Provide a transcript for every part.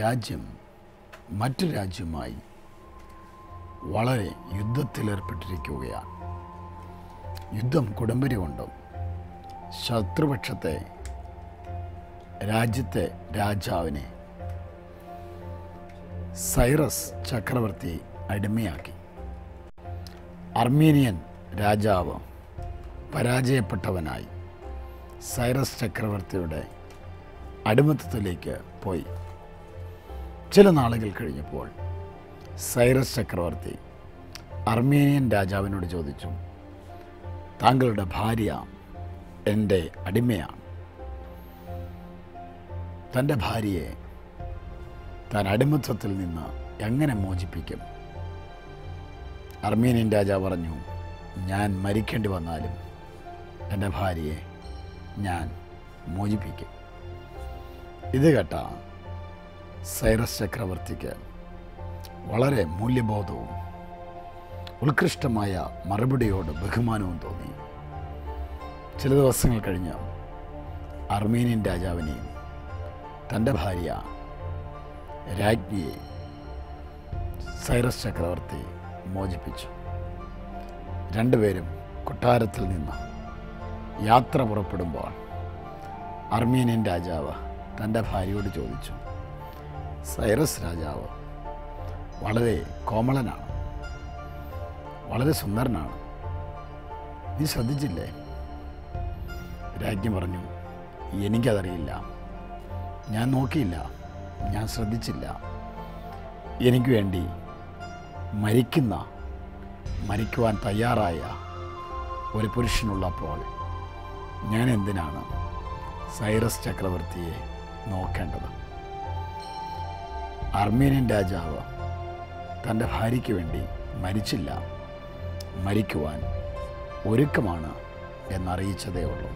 രാജ്യം മറ്റു രാജ്യവുമായി വളരെ യുദ്ധത്തിലേർപ്പെട്ടിരിക്കുകയാണ് യുദ്ധം കുടുംബരി കൊണ്ടും ശത്രുപക്ഷത്തെ രാജ്യത്തെ രാജാവിനെ സൈറസ് ചക്രവർത്തി അടിമയാക്കി അർമീനിയൻ രാജാവ് പരാജയപ്പെട്ടവനായി സൈറസ് ചക്രവർത്തിയുടെ അടിമത്തത്തിലേക്ക് പോയി ചില നാളുകൾ കഴിഞ്ഞപ്പോൾ സൈറസ് ചക്രവർത്തി അർമേനിയൻ രാജാവിനോട് ചോദിച്ചു താങ്കളുടെ ഭാര്യ എൻ്റെ അടിമയാണ് തൻ്റെ ഭാര്യയെ താൻ അടിമത്വത്തിൽ നിന്ന് എങ്ങനെ മോചിപ്പിക്കും അർമേനിയൻ രാജാവ് പറഞ്ഞു ഞാൻ മരിക്കേണ്ടി വന്നാലും എൻ്റെ ഭാര്യയെ ഞാൻ മോചിപ്പിക്കും ഇത് കേട്ട സൈറസ് ചക്രവർത്തിക്ക് വളരെ മൂല്യബോധവും ഉത്കൃഷ്ടമായ മറുപടിയോട് ബഹുമാനവും തോന്നി ചില ദിവസങ്ങൾ കഴിഞ്ഞ് അർമേനിയൻ രാജാവിനെയും തൻ്റെ ഭാര്യ രാജ്ഞിയെ സൈറസ് ചക്രവർത്തി മോചിപ്പിച്ചു രണ്ടുപേരും കൊട്ടാരത്തിൽ നിന്ന് യാത്ര പുറപ്പെടുമ്പോൾ അർമേനിയൻ രാജാവ് തൻ്റെ ഭാര്യയോട് ചോദിച്ചു സൈറസ് രാജാവ് വളരെ കോമളനാണ് വളരെ സുന്ദരനാണ് നീ ശ്രദ്ധിച്ചില്ലേ രാജ്ഞി പറഞ്ഞു എനിക്കതറിയില്ല ഞാൻ നോക്കിയില്ല ഞാൻ ശ്രദ്ധിച്ചില്ല എനിക്ക് വേണ്ടി മരിക്കുന്ന മരിക്കുവാൻ തയ്യാറായ ഒരു പുരുഷനുള്ളപ്പോൾ ഞാൻ എന്തിനാണ് സൈറസ് ചക്രവർത്തിയെ നോക്കേണ്ടത് അർമേനിയൻ രാജാവ് തൻ്റെ ഭാര്യയ്ക്ക് വേണ്ടി മരിച്ചില്ല മരിക്കുവാൻ ഒരുക്കമാണ് എന്നറിയിച്ചതേ ഉള്ളൂ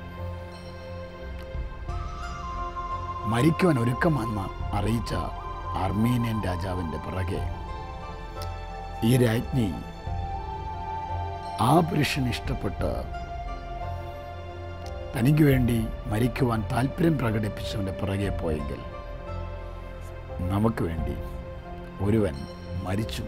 മരിക്കുവാൻ ഒരുക്കമെന്ന് അറിയിച്ച അർമേനിയൻ രാജാവിൻ്റെ പിറകെ ഈ രാജ്ഞി ആ പുരുഷൻ ഇഷ്ടപ്പെട്ട് തനിക്ക് വേണ്ടി മരിക്കുവാൻ താല്പര്യം പ്രകടിപ്പിച്ചവൻ്റെ പിറകെ പോയെങ്കിൽ നമുക്ക് വേണ്ടി ഒരുവൻ മരിച്ചു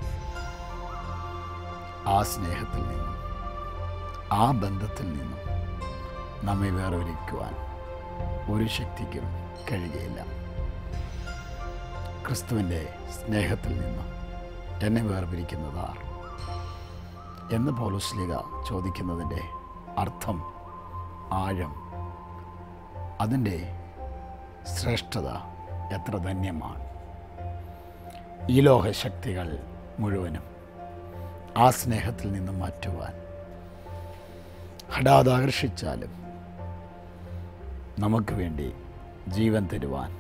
ആ സ്നേഹത്തിൽ നിന്നും ആ ബന്ധത്തിൽ നിന്നും നമ്മെ വേർതിരിക്കുവാൻ ഒരു ശക്തിക്കും കഴിയുകയില്ല ക്രിസ്തുവിൻ്റെ സ്നേഹത്തിൽ നിന്ന് എന്നെ വേർപിരിക്കുന്നതാർ എന്ന് പൗലോസ്ലിക ചോദിക്കുന്നതിൻ്റെ അർത്ഥം ആഴം അതിൻ്റെ ശ്രേഷ്ഠത എത്ര ധന്യമാണ് ഈ ലോക ശക്തികൾ മുഴുവനും ആ സ്നേഹത്തിൽ നിന്നും മാറ്റുവാൻ ഹഠാത് ആകർഷിച്ചാലും നമുക്ക് വേണ്ടി ജീവൻ തരുവാൻ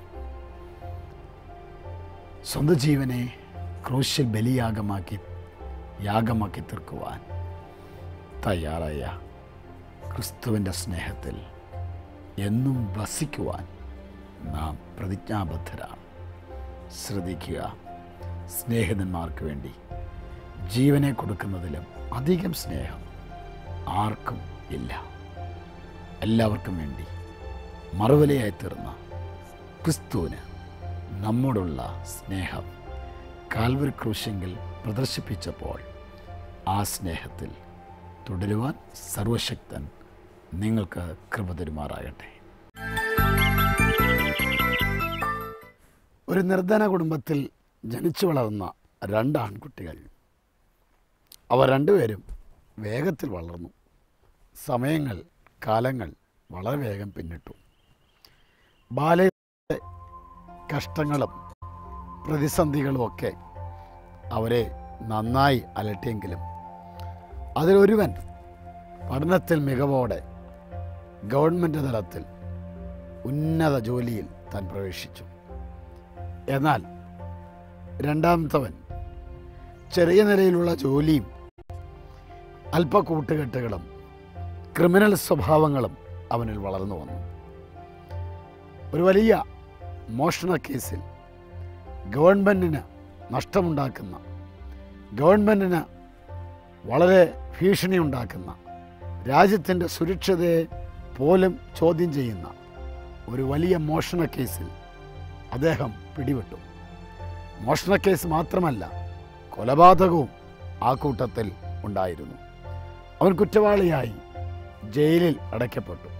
സ്വന്തം ജീവനെ ക്രൂശിൽ ബലിയാഗമാക്കി യാഗമാക്കി തീർക്കുവാൻ തയ്യാറായ ക്രിസ്തുവിൻ്റെ സ്നേഹത്തിൽ എന്നും വസിക്കുവാൻ നാം പ്രതിജ്ഞാബദ്ധരാണ് ശ്രദ്ധിക്കുക സ്നേഹിതന്മാർക്ക് വേണ്ടി ജീവനെ കൊടുക്കുന്നതിലും അധികം സ്നേഹം ആർക്കും ഇല്ല എല്ലാവർക്കും വേണ്ടി മറുവിലയായി തീർന്ന ക്രിസ്തുവിന് നമ്മോടുള്ള സ്നേഹം കാൽവരി ക്രൂശെങ്കിൽ പ്രദർശിപ്പിച്ചപ്പോൾ ആ സ്നേഹത്തിൽ തുടരുവാൻ സർവശക്തൻ നിങ്ങൾക്ക് കൃപ തരുമാറാകട്ടെ ഒരു നിർധന കുടുംബത്തിൽ ജനിച്ചു വളർന്ന രണ്ട് ആൺകുട്ടികൾ അവർ രണ്ടുപേരും വേഗത്തിൽ വളർന്നു സമയങ്ങൾ കാലങ്ങൾ വളരെ വേഗം പിന്നിട്ടു ബാലയുടെ കഷ്ടങ്ങളും പ്രതിസന്ധികളും ഒക്കെ അവരെ നന്നായി അലട്ടിയെങ്കിലും അതിലൊരുവൻ പഠനത്തിൽ മികവോടെ ഗവൺമെൻറ് തലത്തിൽ ഉന്നത ജോലിയിൽ താൻ പ്രവേശിച്ചു എന്നാൽ രണ്ടാമത്തവൻ ചെറിയ നിലയിലുള്ള ജോലിയും അല്പ കൂട്ടുകെട്ടുകളും ക്രിമിനൽ സ്വഭാവങ്ങളും അവനിൽ വളർന്നു വന്നു ഒരു വലിയ മോഷണ കേസിൽ ഗവൺമെൻറ്റിന് നഷ്ടമുണ്ടാക്കുന്ന ഗവൺമെൻറ്റിന് വളരെ ഭീഷണി ഉണ്ടാക്കുന്ന രാജ്യത്തിൻ്റെ സുരക്ഷതയെ പോലും ചോദ്യം ചെയ്യുന്ന ഒരു വലിയ മോഷണ കേസിൽ അദ്ദേഹം പിടിവിട്ടു മോഷണക്കേസ് മാത്രമല്ല കൊലപാതകവും ആ കൂട്ടത്തിൽ ഉണ്ടായിരുന്നു അവൻ കുറ്റവാളിയായി ജയിലിൽ അടയ്ക്കപ്പെട്ടു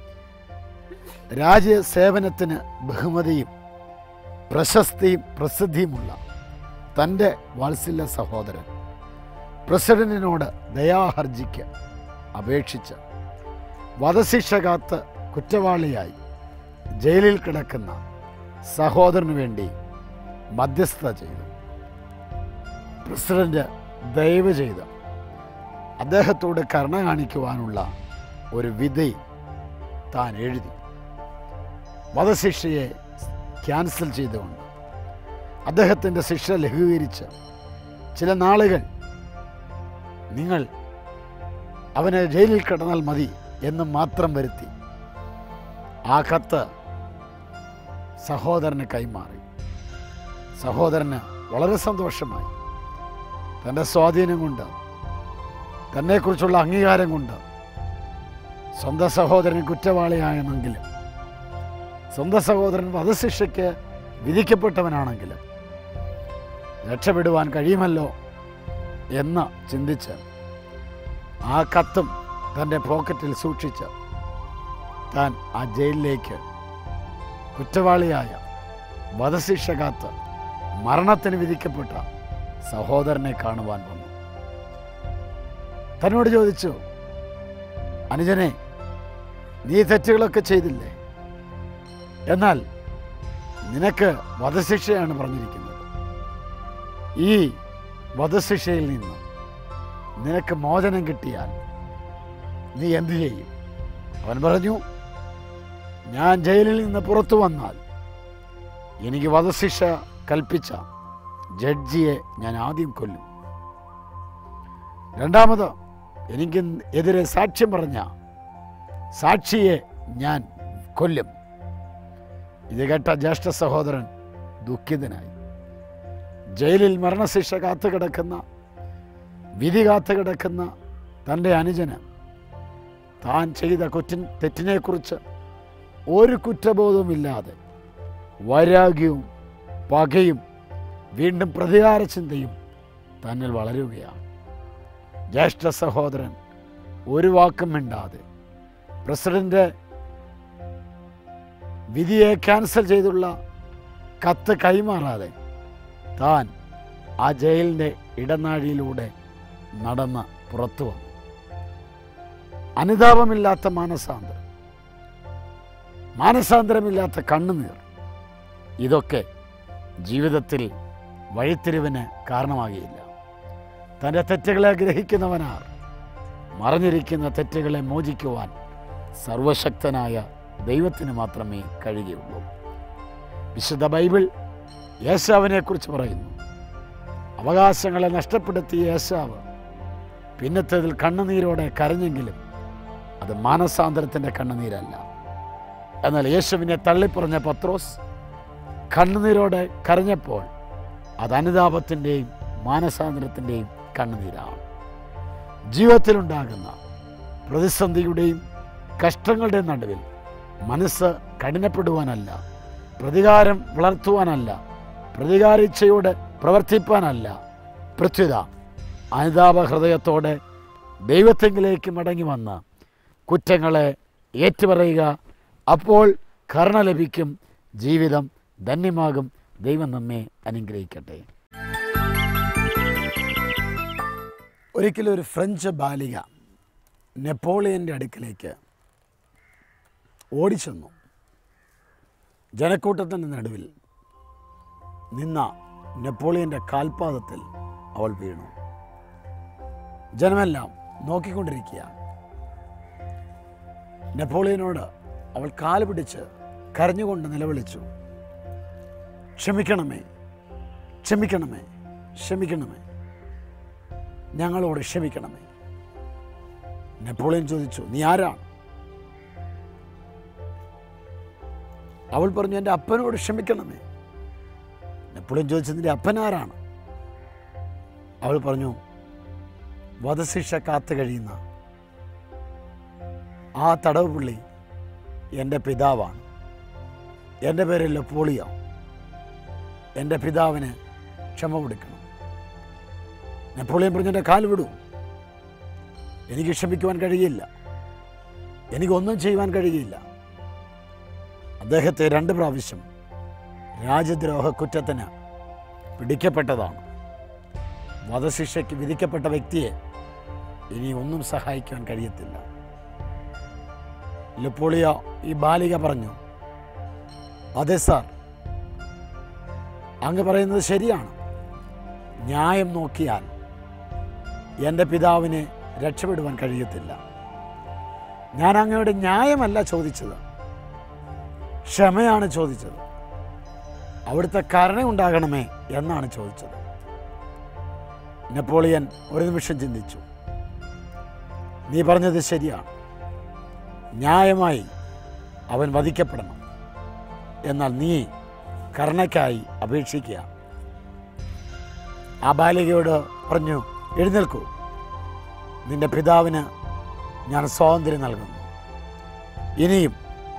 രാജ്യസേവനത്തിന് ബഹുമതിയും പ്രശസ്തിയും പ്രസിദ്ധിയുമുള്ള തൻ്റെ വാത്സല്യ സഹോദരൻ പ്രസിഡന്റിനോട് ദയാഹർജിക്ക് അപേക്ഷിച്ച് വധശിക്ഷ കാത്ത് കുറ്റവാളിയായി ജയിലിൽ കിടക്കുന്ന സഹോദരന് വേണ്ടി മധ്യസ്ഥത ചെയ്തു പ്രസിഡന്റ് ദയവ് ചെയ്ത് അദ്ദേഹത്തോട് കരുണ കാണിക്കുവാനുള്ള ഒരു വിധി താൻ എഴുതി വധശിക്ഷയെ ക്യാൻസൽ ചെയ്തുകൊണ്ട് അദ്ദേഹത്തിൻ്റെ ശിക്ഷ ലഘൂകരിച്ച് ചില നാളുകൾ നിങ്ങൾ അവന് ജയിലിൽ കിടന്നാൽ മതി എന്ന് മാത്രം വരുത്തി ആ കത്ത് സഹോദരന് കൈമാറി സഹോദരന് വളരെ സന്തോഷമായി തൻ്റെ സ്വാധീനം കൊണ്ട് തന്നെക്കുറിച്ചുള്ള അംഗീകാരം കൊണ്ട് സ്വന്തം സഹോദരൻ കുറ്റവാളിയായെന്നെങ്കിലും സ്വന്തം സഹോദരൻ വധശിക്ഷയ്ക്ക് വിധിക്കപ്പെട്ടവനാണെങ്കിലും രക്ഷപ്പെടുവാൻ കഴിയുമല്ലോ എന്ന് ചിന്തിച്ച് ആ കത്തും തൻ്റെ പോക്കറ്റിൽ സൂക്ഷിച്ച് താൻ ആ ജയിലിലേക്ക് കുറ്റവാളിയായ വധശിക്ഷ കാത്ത് മരണത്തിന് വിധിക്കപ്പെട്ട സഹോദരനെ കാണുവാൻ വന്നു തന്നോട് ചോദിച്ചു അനുജനെ നീ തെറ്റുകളൊക്കെ ചെയ്തില്ലേ എന്നാൽ നിനക്ക് വധശിക്ഷയാണ് പറഞ്ഞിരിക്കുന്നത് ഈ വധശിക്ഷയിൽ നിന്ന് നിനക്ക് മോചനം കിട്ടിയാൽ നീ എന്തു ചെയ്യും അവൻ പറഞ്ഞു ഞാൻ ജയിലിൽ നിന്ന് പുറത്തു വന്നാൽ എനിക്ക് വധശിക്ഷ കൽപ്പിച്ച ജഡ്ജിയെ ഞാൻ ആദ്യം കൊല്ലും രണ്ടാമത് എനിക്ക് എതിരെ സാക്ഷ്യം പറഞ്ഞ സാക്ഷിയെ ഞാൻ കൊല്ലും ഇത് കേട്ട ജ്യേഷ്ഠ സഹോദരൻ ദുഃഖിതനായി ജയിലിൽ മരണശിക്ഷ കാത്തു കിടക്കുന്ന വിധി കാത്തു കിടക്കുന്ന തൻ്റെ അനുജന് താൻ ചെയ്ത കുറ്റിൻ തെറ്റിനെക്കുറിച്ച് ഒരു കുറ്റബോധവുമില്ലാതെ വൈരാഗ്യവും പകയും വീണ്ടും പ്രതികാര ചിന്തയും തന്നിൽ വളരുകയാണ് ജ്യേഷ്ഠ സഹോദരൻ ഒരു വാക്കും മിണ്ടാതെ പ്രസിഡന്റ് വിധിയെ ക്യാൻസൽ ചെയ്തുള്ള കത്ത് കൈമാറാതെ താൻ ആ ജയിലിൻ്റെ ഇടനാഴിയിലൂടെ നടന്ന് പുറത്തു വന്നു അനുതാപമില്ലാത്ത മാനസാന്തരം മാനസാന്തരമില്ലാത്ത കണ്ണുനീർ ഇതൊക്കെ ജീവിതത്തിൽ വഴിത്തിരിവിന് കാരണമാകിയില്ല തൻ്റെ തെറ്റുകളെ ഗ്രഹിക്കുന്നവനാർ മറഞ്ഞിരിക്കുന്ന തെറ്റുകളെ മോചിക്കുവാൻ സർവശക്തനായ ദൈവത്തിന് മാത്രമേ കഴിയുകയുള്ളൂ വിശുദ്ധ ബൈബിൾ യേശാവിനെക്കുറിച്ച് പറയുന്നു അവകാശങ്ങളെ നഷ്ടപ്പെടുത്തിയ യേശാവ് പിന്നത്തേതിൽ കണ്ണുനീരോടെ കരഞ്ഞെങ്കിലും അത് മാനസാന്തരത്തിൻ്റെ കണ്ണുനീരല്ല എന്നാൽ യേശുവിനെ തള്ളിപ്പറഞ്ഞ പത്രോസ് കണ്ണുനീരോടെ കരഞ്ഞപ്പോൾ അത് അനുതാപത്തിൻ്റെയും മാനസാന്തരത്തിൻ്റെയും കണ്ണുനീരാണ് ജീവിതത്തിലുണ്ടാകുന്ന പ്രതിസന്ധിയുടെയും കഷ്ടങ്ങളുടെയും നടുവിൽ മനസ്സ് കഠിനപ്പെടുവാനല്ല പ്രതികാരം വളർത്തുവാനല്ല പ്രതികാരിച്ഛയോടെ പ്രവർത്തിപ്പാനല്ല പ്രത്യുത അനുതാപ ഹൃദയത്തോടെ ദൈവത്തെങ്കിലേക്ക് മടങ്ങി വന്ന് കുറ്റങ്ങളെ ഏറ്റുപറയുക അപ്പോൾ കരുണ ലഭിക്കും ജീവിതം ധന്യമാകും ദൈവം നമ്മെ അനുഗ്രഹിക്കട്ടെ ഒരിക്കലും ഒരു ഫ്രഞ്ച് ബാലിക നെപ്പോളിയൻ്റെ അടുക്കിലേക്ക് ഓടിച്ചെന്നു ജനക്കൂട്ടത്തിൻ്റെ നടുവിൽ നിന്ന നെപ്പോളിയൻ്റെ കാൽപാദത്തിൽ അവൾ വീണു ജനമെല്ലാം നോക്കിക്കൊണ്ടിരിക്കുകയാണ് നെപ്പോളിയനോട് അവൾ കാല് പിടിച്ച് കരഞ്ഞുകൊണ്ട് നിലവിളിച്ചു ക്ഷമിക്കണമേ ക്ഷമിക്കണമേ ക്ഷമിക്കണമേ ഞങ്ങളോട് ക്ഷമിക്കണമേ നെപ്പോളിയൻ ചോദിച്ചു നീ ആരാണ് അവൾ പറഞ്ഞു എൻ്റെ അപ്പനോട് ക്ഷമിക്കണമേ നെപ്പോളിയൻ ചോദിച്ചു നിന്റെ അപ്പൻ ആരാണ് അവൾ പറഞ്ഞു വധശിക്ഷ കാത്തു കഴിയുന്ന ആ തടവ് പുള്ളി എൻ്റെ പിതാവാണ് എൻ്റെ പേര് ലപ്പോളിയ എൻ്റെ പിതാവിന് ക്ഷമ കൊടുക്കണം നെപ്പോളിയൻ പറഞ്ഞെൻ്റെ കാൽ വിടൂ എനിക്ക് ക്ഷമിക്കുവാൻ കഴിയില്ല എനിക്കൊന്നും ചെയ്യുവാൻ കഴിയില്ല അദ്ദേഹത്തെ രണ്ട് പ്രാവശ്യം രാജ്യദ്രോഹ കുറ്റത്തിന് പിടിക്കപ്പെട്ടതാണ് വധശിക്ഷയ്ക്ക് വിധിക്കപ്പെട്ട വ്യക്തിയെ ഇനി ഒന്നും സഹായിക്കാൻ കഴിയത്തില്ല ലുപ്പോളിയ ഈ ബാലിക പറഞ്ഞു അതെ സാർ അങ്ങ് പറയുന്നത് ശരിയാണ് ന്യായം നോക്കിയാൽ എൻ്റെ പിതാവിനെ രക്ഷപ്പെടുവാൻ കഴിയത്തില്ല ഞാൻ അങ്ങയുടെ ന്യായമല്ല ചോദിച്ചത് ക്ഷമയാണ് ചോദിച്ചത് അവിടുത്തെ കരുണ ഉണ്ടാകണമേ എന്നാണ് ചോദിച്ചത് നെപ്പോളിയൻ ഒരു നിമിഷം ചിന്തിച്ചു നീ പറഞ്ഞത് ശരിയാണ് ന്യായമായി അവൻ വധിക്കപ്പെടണം എന്നാൽ നീ കരുണയ്ക്കായി അപേക്ഷിക്കുക ആ ബാലികയോട് പറഞ്ഞു എഴുന്നേൽക്കൂ നിന്റെ പിതാവിന് ഞാൻ സ്വാതന്ത്ര്യം നൽകുന്നു ഇനിയും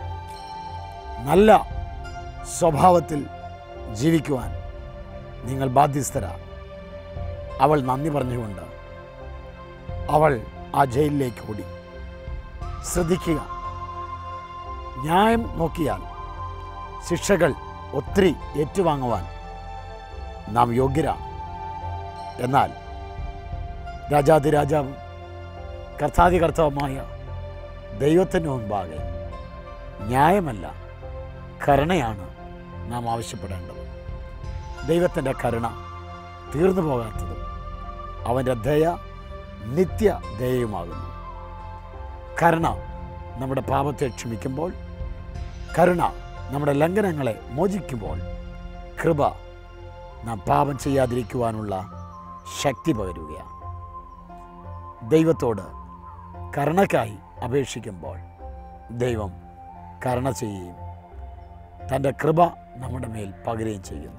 നല്ല സ്വഭാവത്തിൽ ജീവിക്കുവാൻ നിങ്ങൾ ബാധ്യസ്ഥരാണ് അവൾ നന്ദി പറഞ്ഞുകൊണ്ട് അവൾ ആ ജയിലിലേക്ക് ഓടി ശ്രദ്ധിക്കുക ന്യായം നോക്കിയാൽ ശിക്ഷകൾ ഒത്തിരി ഏറ്റുവാങ്ങുവാൻ നാം യോഗ്യരാണ് എന്നാൽ രാജാതിരാജാവും കർത്താതികർത്താവുമായ ദൈവത്തിന് മുൻപാകെ ന്യായമല്ല കരുണയാണ് നാം ആവശ്യപ്പെടേണ്ടത് ദൈവത്തിൻ്റെ കരുണ തീർന്നു പോകാത്തതും അവൻ്റെ ദയ നിത്യ ദയയുമാകുന്നു കരുണ നമ്മുടെ പാപത്തെ ക്ഷമിക്കുമ്പോൾ കരുണ നമ്മുടെ ലംഘനങ്ങളെ മോചിക്കുമ്പോൾ കൃപ നാം പാപം ചെയ്യാതിരിക്കുവാനുള്ള ശക്തി പകരുകയാണ് ദൈവത്തോട് കരുണയ്ക്കായി അപേക്ഷിക്കുമ്പോൾ ദൈവം കരുണ ചെയ്യുകയും തൻ്റെ കൃപ നമ്മുടെ മേൽ പകരുകയും ചെയ്യുന്നു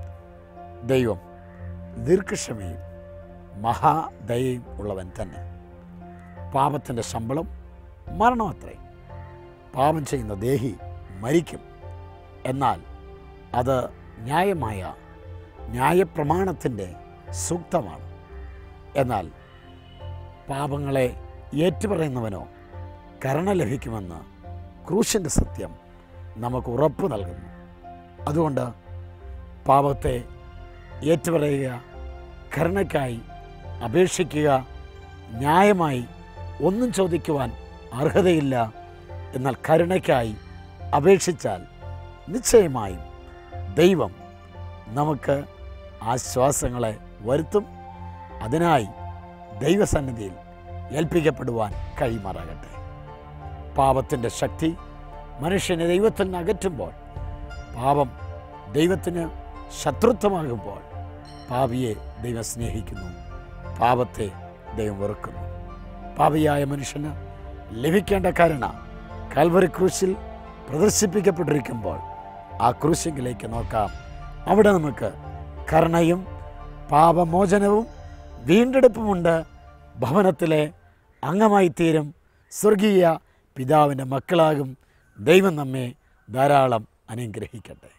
ദൈവം ദീർഘക്ഷമയും മഹാദയയും ഉള്ളവൻ തന്നെ പാപത്തിൻ്റെ ശമ്പളം മരണമത്രേ പാപം ചെയ്യുന്ന ദേഹി മരിക്കും എന്നാൽ അത് ന്യായമായ ന്യായപ്രമാണത്തിൻ്റെ സൂക്തമാണ് എന്നാൽ പാപങ്ങളെ ഏറ്റുപറയുന്നവനോ കരുണ ലഭിക്കുമെന്ന് ക്രൂശിൻ്റെ സത്യം നമുക്ക് ഉറപ്പ് നൽകുന്നു അതുകൊണ്ട് പാപത്തെ ഏറ്റുപറയുക കരുണയ്ക്കായി അപേക്ഷിക്കുക ന്യായമായി ഒന്നും ചോദിക്കുവാൻ അർഹതയില്ല എന്നാൽ കരുണയ്ക്കായി അപേക്ഷിച്ചാൽ നിശ്ചയമായും ദൈവം നമുക്ക് ആശ്വാസങ്ങളെ വരുത്തും അതിനായി ദൈവസന്നിധിയിൽ ഏൽപ്പിക്കപ്പെടുവാൻ കഴിയുമാറാകട്ടെ പാപത്തിൻ്റെ ശക്തി മനുഷ്യനെ ദൈവത്തിൽ നിന്ന് അകറ്റുമ്പോൾ പാപം ദൈവത്തിന് ശത്രുത്വമാകുമ്പോൾ പാപിയെ ദൈവം സ്നേഹിക്കുന്നു പാപത്തെ ദൈവം വെറുക്കുന്നു പാപിയായ മനുഷ്യന് ലഭിക്കേണ്ട കരുണ കാൽവറി ക്രൂശിൽ പ്രദർശിപ്പിക്കപ്പെട്ടിരിക്കുമ്പോൾ ആ ക്രൂശിങ്കിലേക്ക് നോക്കാം അവിടെ നമുക്ക് കരുണയും പാപമോചനവും വീണ്ടെടുപ്പുമുണ്ട് ഭവനത്തിലെ അംഗമായി തീരും സ്വർഗീയ പിതാവിൻ്റെ മക്കളാകും ദൈവം നമ്മെ ധാരാളം അനുഗ്രഹിക്കട്ടെ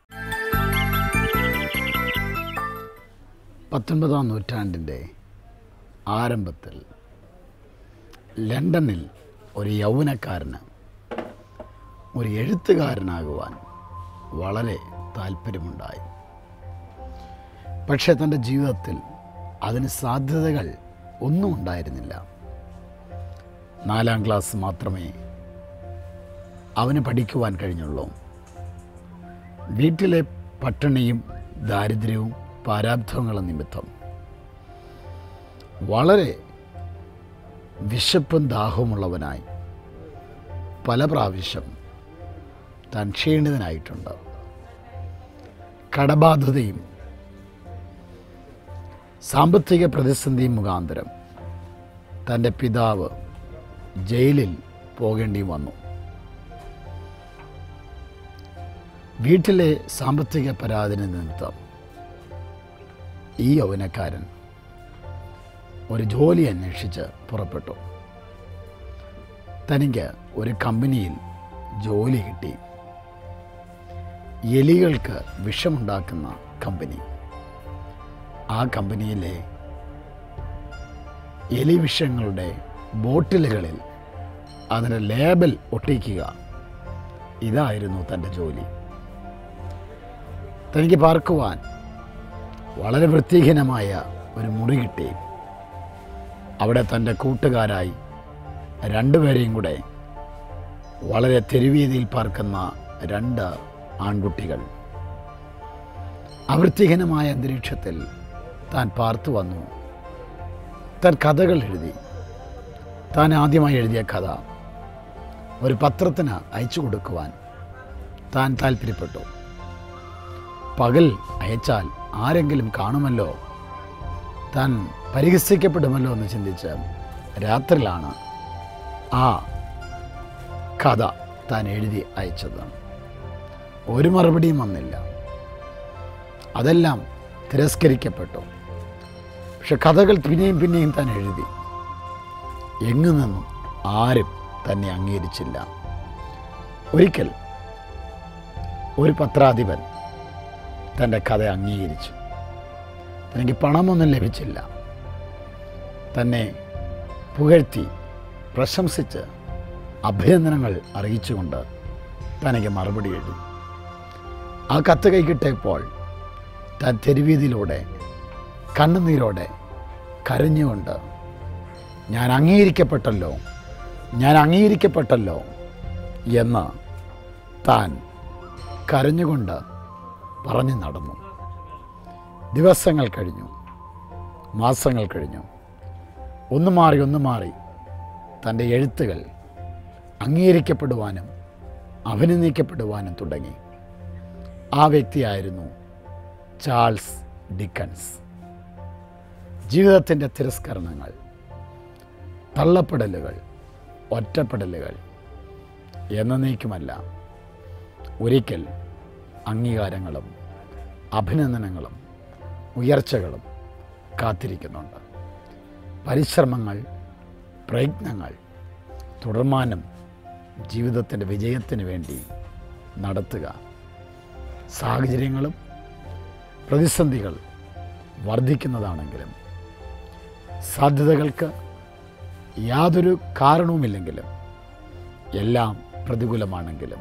പത്തൊൻപതാം നൂറ്റാണ്ടിൻ്റെ ആരംഭത്തിൽ ലണ്ടനിൽ ഒരു യൗവനക്കാരന് ഒരു എഴുത്തുകാരനാകുവാൻ വളരെ താല്പര്യമുണ്ടായി പക്ഷേ തൻ്റെ ജീവിതത്തിൽ അതിന് സാധ്യതകൾ ഒന്നും ഉണ്ടായിരുന്നില്ല നാലാം ക്ലാസ് മാത്രമേ അവന് പഠിക്കുവാൻ കഴിഞ്ഞുള്ളൂ വീട്ടിലെ പട്ടിണിയും ദാരിദ്ര്യവും പാരാബ്ധങ്ങളും നിമിത്തം വളരെ വിശപ്പും ദാഹവുമുള്ളവനായി പല പ്രാവശ്യം താൻ ക്ഷീണിതനായിട്ടുണ്ട് കടബാധ്യതയും സാമ്പത്തിക പ്രതിസന്ധിയും മുഖാന്തരം തൻ്റെ പിതാവ് ജയിലിൽ പോകേണ്ടി വന്നു വീട്ടിലെ സാമ്പത്തിക പരാതിന് നിമിത്തം ഈ യൗവനക്കാരൻ ഒരു ജോലി അന്വേഷിച്ച് പുറപ്പെട്ടു തനിക്ക് ഒരു കമ്പനിയിൽ ജോലി കിട്ടി എലികൾക്ക് വിഷമുണ്ടാക്കുന്ന കമ്പനി ആ കമ്പനിയിലെ എലിവിഷങ്ങളുടെ ബോട്ടിലുകളിൽ അതിൻ്റെ ലേബൽ ഒട്ടിക്കുക ഇതായിരുന്നു തൻ്റെ ജോലി തനിക്ക് പാർക്കുവാൻ വളരെ വൃത്തിഹീനമായ ഒരു മുറി കിട്ടി അവിടെ തൻ്റെ കൂട്ടുകാരായി രണ്ടുപേരെയും കൂടെ വളരെ തെരുവീതിയിൽ പാർക്കുന്ന രണ്ട് ആൺകുട്ടികൾ അവൃത്തിഹീനമായ അന്തരീക്ഷത്തിൽ താൻ പാർത്തു വന്നു താൻ കഥകൾ എഴുതി താൻ ആദ്യമായി എഴുതിയ കഥ ഒരു പത്രത്തിന് അയച്ചു കൊടുക്കുവാൻ താൻ താല്പര്യപ്പെട്ടു പകൽ അയച്ചാൽ ആരെങ്കിലും കാണുമല്ലോ താൻ പരിഹസിക്കപ്പെടുമല്ലോ എന്ന് ചിന്തിച്ച് രാത്രിയിലാണ് ആ കഥ താൻ എഴുതി അയച്ചത് ഒരു മറുപടിയും വന്നില്ല അതെല്ലാം തിരസ്കരിക്കപ്പെട്ടു പക്ഷെ കഥകൾ പിന്നെയും പിന്നെയും താൻ എഴുതി എങ്ങു നിന്നും ആരും തന്നെ അംഗീകരിച്ചില്ല ഒരിക്കൽ ഒരു പത്രാധിപൻ തൻ്റെ കഥ അംഗീകരിച്ചു തനിക്ക് പണമൊന്നും ലഭിച്ചില്ല തന്നെ പുകഴ്ത്തി പ്രശംസിച്ച് അഭിനന്ദനങ്ങൾ അറിയിച്ചുകൊണ്ട് തനിക്ക് മറുപടി എഴുതി ആ കത്ത് കൈകിട്ടപ്പോൾ താൻ തെരുവീതിയിലൂടെ കണ്ണുനീരോടെ കരഞ്ഞുകൊണ്ട് ഞാൻ അംഗീകരിക്കപ്പെട്ടല്ലോ ഞാൻ അംഗീകരിക്കപ്പെട്ടല്ലോ എന്ന് താൻ കരഞ്ഞുകൊണ്ട് പറഞ്ഞു നടന്നു ദിവസങ്ങൾ കഴിഞ്ഞു മാസങ്ങൾ കഴിഞ്ഞു ഒന്ന് മാറി ഒന്ന് മാറി തൻ്റെ എഴുത്തുകൾ അംഗീകരിക്കപ്പെടുവാനും അഭിനന്ദിക്കപ്പെടുവാനും തുടങ്ങി ആ വ്യക്തിയായിരുന്നു ചാൾസ് ഡിക്കൻസ് ജീവിതത്തിൻ്റെ തിരസ്കരണങ്ങൾ തള്ളപ്പെടലുകൾ ഒറ്റപ്പെടലുകൾ എന്നേക്കുമല്ല ഒരിക്കൽ അംഗീകാരങ്ങളും അഭിനന്ദനങ്ങളും ഉയർച്ചകളും കാത്തിരിക്കുന്നുണ്ട് പരിശ്രമങ്ങൾ പ്രയത്നങ്ങൾ തുടർമാനം ജീവിതത്തിൻ്റെ വിജയത്തിന് വേണ്ടി നടത്തുക സാഹചര്യങ്ങളും പ്രതിസന്ധികൾ വർദ്ധിക്കുന്നതാണെങ്കിലും സാധ്യതകൾക്ക് യാതൊരു കാരണവുമില്ലെങ്കിലും എല്ലാം പ്രതികൂലമാണെങ്കിലും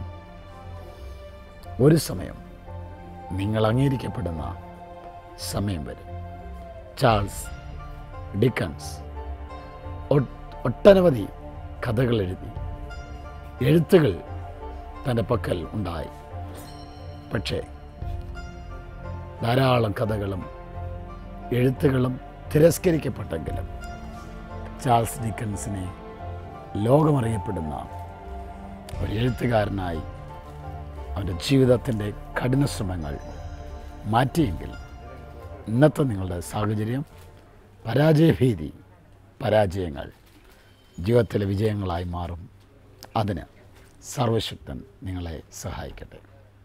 ഒരു സമയം നിങ്ങൾ അംഗീകരിക്കപ്പെടുന്ന സമയം വരും ചാൾസ് ഡിക്കൻസ് ഒ- ഒട്ടനവധി കഥകൾ എഴുതി എഴുത്തുകൾ തൻ്റെ പക്കൽ ഉണ്ടായി പക്ഷേ ധാരാളം കഥകളും എഴുത്തുകളും തിരസ്കരിക്കപ്പെട്ടെങ്കിലും ചാൾസ് ഡിക്കൻസിനെ ലോകമറിയപ്പെടുന്ന ഒരു എഴുത്തുകാരനായി അവൻ്റെ ജീവിതത്തിൻ്റെ കഠിന ശ്രമങ്ങൾ മാറ്റിയെങ്കിൽ ഇന്നത്തെ നിങ്ങളുടെ സാഹചര്യം പരാജയഭീതി പരാജയങ്ങൾ ജീവിതത്തിലെ വിജയങ്ങളായി മാറും അതിന് സർവശക്തൻ നിങ്ങളെ സഹായിക്കട്ടെ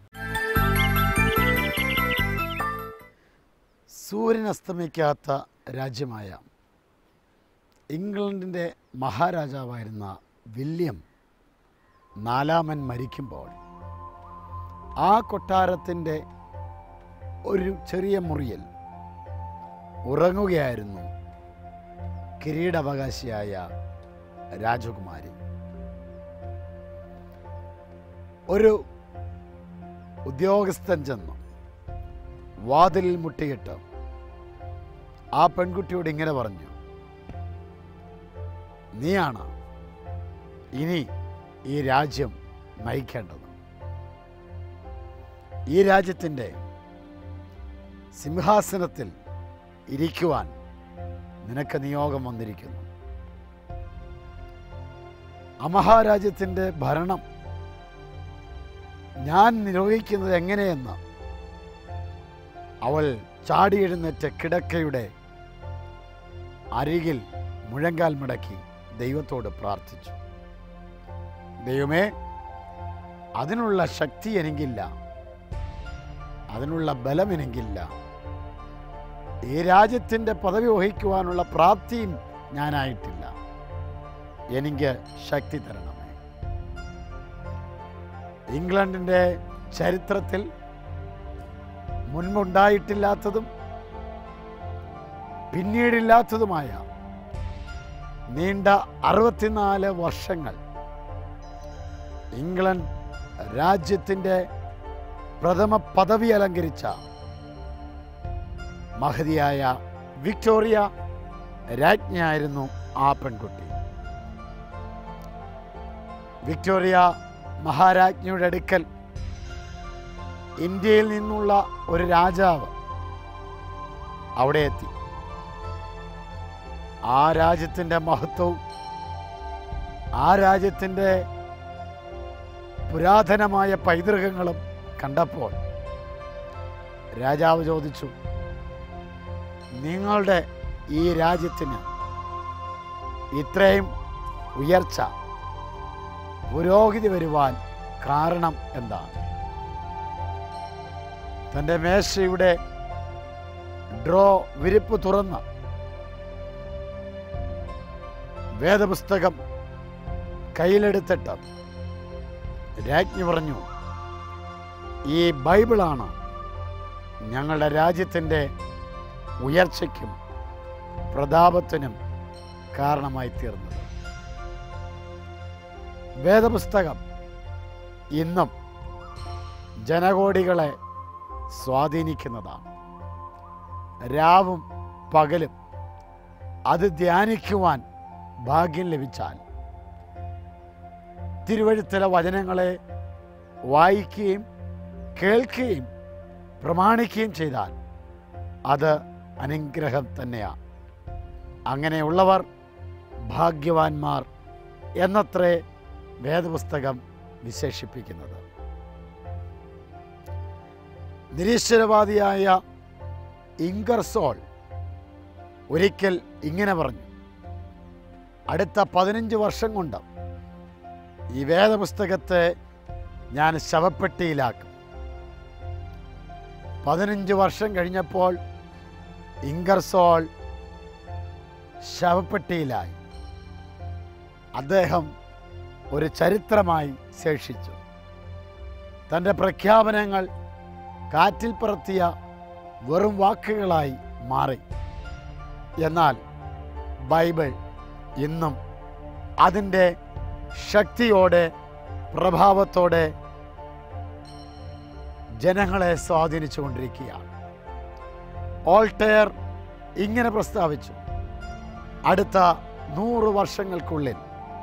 സൂര്യൻ അസ്തമിക്കാത്ത രാജ്യമായ ഇംഗ്ലണ്ടിൻ്റെ മഹാരാജാവായിരുന്ന വില്യം നാലാമൻ മരിക്കുമ്പോൾ ആ കൊട്ടാരത്തിൻ്റെ ഒരു ചെറിയ മുറിയിൽ ഉറങ്ങുകയായിരുന്നു കിരീടാവകാശിയായ രാജകുമാരി ഒരു ഉദ്യോഗസ്ഥൻ ചെന്നു വാതിലിൽ മുട്ടിയിട്ട് ആ പെൺകുട്ടിയോട് ഇങ്ങനെ പറഞ്ഞു നീയാണ് ഇനി ഈ രാജ്യം നയിക്കേണ്ടത് ഈ രാജ്യത്തിൻ്റെ സിംഹാസനത്തിൽ ഇരിക്കുവാൻ നിനക്ക് നിയോഗം വന്നിരിക്കുന്നു ആ മഹാരാജ്യത്തിൻ്റെ ഭരണം ഞാൻ നിർവഹിക്കുന്നത് എങ്ങനെയെന്ന് അവൾ ചാടി എഴുന്നേറ്റ് കിടക്കയുടെ അരികിൽ മുഴങ്കാൽ മുടക്കി ദൈവത്തോട് പ്രാർത്ഥിച്ചു ദൈവമേ അതിനുള്ള ശക്തി എനിക്കില്ല അതിനുള്ള ബലം എനിക്കില്ല ഈ രാജ്യത്തിൻ്റെ പദവി വഹിക്കുവാനുള്ള പ്രാപ്തിയും ഞാനായിട്ടില്ല എനിക്ക് ശക്തി തരണമേ ഇംഗ്ലണ്ടിൻ്റെ ചരിത്രത്തിൽ മുൻപുണ്ടായിട്ടില്ലാത്തതും പിന്നീടില്ലാത്തതുമായ നീണ്ട അറുപത്തിനാല് വർഷങ്ങൾ ഇംഗ്ലണ്ട് രാജ്യത്തിൻ്റെ പ്രഥമ പദവി അലങ്കരിച്ച മഹതിയായ വിക്ടോറിയ രാജ്ഞിയായിരുന്നു ആ പെൺകുട്ടി വിക്ടോറിയ മഹാരാജ്ഞിയുടെ അടുക്കൽ ഇന്ത്യയിൽ നിന്നുള്ള ഒരു രാജാവ് അവിടെ എത്തി ആ രാജ്യത്തിൻ്റെ മഹത്വവും ആ രാജ്യത്തിൻ്റെ പുരാതനമായ പൈതൃകങ്ങളും കണ്ടപ്പോൾ രാജാവ് ചോദിച്ചു നിങ്ങളുടെ ഈ രാജ്യത്തിന് ഇത്രയും ഉയർച്ച പുരോഗതി വരുവാൻ കാരണം എന്താണ് തൻ്റെ മേശയുടെ ഡ്രോ വിരിപ്പ് തുറന്ന് വേദപുസ്തകം കയ്യിലെടുത്തിട്ട് രാജ്ഞി പറഞ്ഞു ഈ ബൈബിളാണ് ഞങ്ങളുടെ രാജ്യത്തിൻ്റെ ഉയർച്ചയ്ക്കും പ്രതാപത്തിനും കാരണമായി തീർന്നത് വേദപുസ്തകം ഇന്നും ജനകോടികളെ സ്വാധീനിക്കുന്നതാണ് രാവും പകലും അത് ധ്യാനിക്കുവാൻ ഭാഗ്യം ലഭിച്ചാൽ തിരുവഴുത്തിലെ വചനങ്ങളെ വായിക്കുകയും കേൾക്കുകയും പ്രമാണിക്കുകയും ചെയ്താൽ അത് അനുഗ്രഹം തന്നെയാണ് അങ്ങനെയുള്ളവർ ഭാഗ്യവാന്മാർ എന്നത്രേ വേദപുസ്തകം വിശേഷിപ്പിക്കുന്നത് നിരീശ്വരവാദിയായ ഇംഗർസോൾ ഒരിക്കൽ ഇങ്ങനെ പറഞ്ഞു അടുത്ത പതിനഞ്ച് വർഷം കൊണ്ട് ഈ വേദപുസ്തകത്തെ ഞാൻ ശവപ്പെട്ടിയിലാക്കും പതിനഞ്ച് വർഷം കഴിഞ്ഞപ്പോൾ ഇംഗർസോൾ ശവപ്പെട്ടിയിലായി അദ്ദേഹം ഒരു ചരിത്രമായി ശേഷിച്ചു തൻ്റെ പ്രഖ്യാപനങ്ങൾ കാറ്റിൽ പറത്തിയ വെറും വാക്കുകളായി മാറി എന്നാൽ ബൈബിൾ ഇന്നും അതിൻ്റെ ശക്തിയോടെ പ്രഭാവത്തോടെ ജനങ്ങളെ സ്വാധീനിച്ചു കൊണ്ടിരിക്കുകയാണ് ഓൾട്ടയർ ഇങ്ങനെ പ്രസ്താവിച്ചു അടുത്ത നൂറ് വർഷങ്ങൾക്കുള്ളിൽ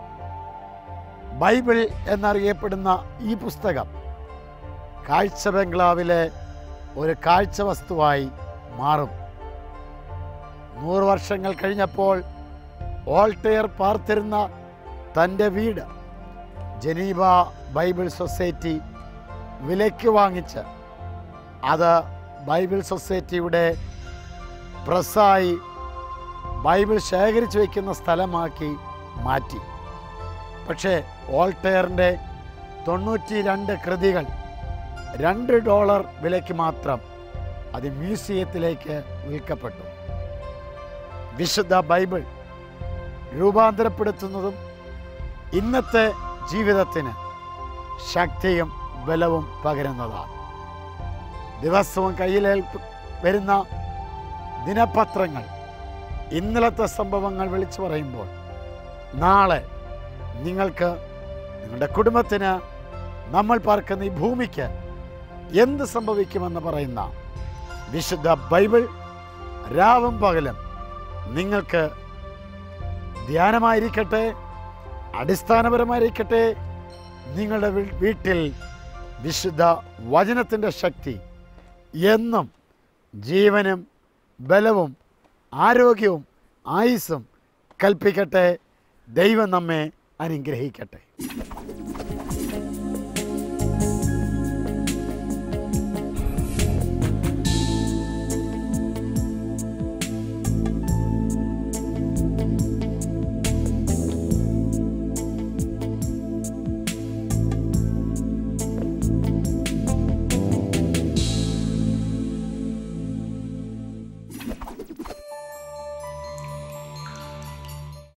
ബൈബിൾ എന്നറിയപ്പെടുന്ന ഈ പുസ്തകം കാഴ്ച ബംഗ്ലാവിലെ ഒരു കാഴ്ച വസ്തുവായി മാറും നൂറ് വർഷങ്ങൾ കഴിഞ്ഞപ്പോൾ ഓൾട്ടയർ പാർത്തിരുന്ന തൻ്റെ വീട് ജനീവ ബൈബിൾ സൊസൈറ്റി വിലയ്ക്ക് വാങ്ങിച്ച് അത് ബൈബിൾ സൊസൈറ്റിയുടെ പ്രസ്സായി ബൈബിൾ ശേഖരിച്ചു വയ്ക്കുന്ന സ്ഥലമാക്കി മാറ്റി പക്ഷേ ഓൾട്ടയറിൻ്റെ തൊണ്ണൂറ്റി രണ്ട് കൃതികൾ രണ്ട് ഡോളർ വിലയ്ക്ക് മാത്രം അത് മ്യൂസിയത്തിലേക്ക് വിൽക്കപ്പെട്ടു വിശുദ്ധ ബൈബിൾ രൂപാന്തരപ്പെടുത്തുന്നതും ഇന്നത്തെ ജീവിതത്തിന് ശക്തിയും ബലവും പകരുന്നതാണ് ദിവസവും കയ്യിലേൽപ്പ് വരുന്ന ദിനപത്രങ്ങൾ ഇന്നലത്തെ സംഭവങ്ങൾ വിളിച്ചു പറയുമ്പോൾ നാളെ നിങ്ങൾക്ക് നിങ്ങളുടെ കുടുംബത്തിന് നമ്മൾ പാർക്കുന്ന ഈ ഭൂമിക്ക് എന്ത് സംഭവിക്കുമെന്ന് പറയുന്ന വിശുദ്ധ ബൈബിൾ രാവും പകലും നിങ്ങൾക്ക് ധ്യാനമായിരിക്കട്ടെ അടിസ്ഥാനപരമായിരിക്കട്ടെ നിങ്ങളുടെ വീ- വീട്ടിൽ വിശുദ്ധ വചനത്തിൻ്റെ ശക്തി എന്നും ജീവനും ബലവും ആരോഗ്യവും ആയുസ്സും കൽപ്പിക്കട്ടെ ദൈവം നമ്മെ അനുഗ്രഹിക്കട്ടെ